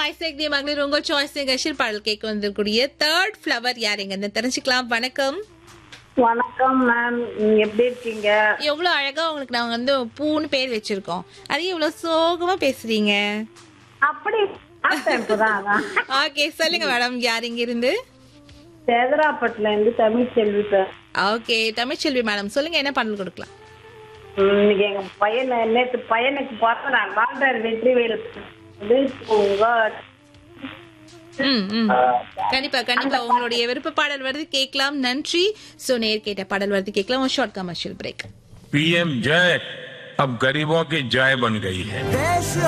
ஐசேக்னிய மகளிர் உங்க சாய்ஸ் நிகழ்ச்சியில் பாடல் கேட்க வந்திருக்கூடிய தேர்ட் ஃப்ளவர் யாருங்க தெரிஞ்சுக்கலாம் வணக்கம் வணக்கம் மேம் எப்படி இருக்கீங்க எவ்வளவு அழகா உங்களுக்கு நாங்க வந்து பூன்னு பேர் வச்சிருக்கோம் அது எவ்வளவு சோகமா பேசுறீங்க அப்படி பார்த்தேன் இப்பதான் அதான். ஓகே சொல்லுங்க மேடம் யார் இங்க இருந்து சேதராப்பட்டுல இருந்து Tamil Selvi sir okay Tamilselvi madam சொல்லுங்க என்ன பாடல் கொடுக்கலாம் இன்னைக்கு எங்க பையனை நேத்து பையனுக்கு பிறந்த நாள் வாழ்ந்தார் வெற்றிவேல் வந்து உங்க ம் ம் கண்டிப்பா கண்டிப்பா உங்களுடைய விருப்ப பாடல் வருது கேட்கலாம் நன்றி சோ நேர் கேட்ட பாடல் வருது கேட்கலாம் ஒரு ஷார்ட் கமர்ஷியல் பிரேக் पीएम जय अब गरीबों की जय बन गई है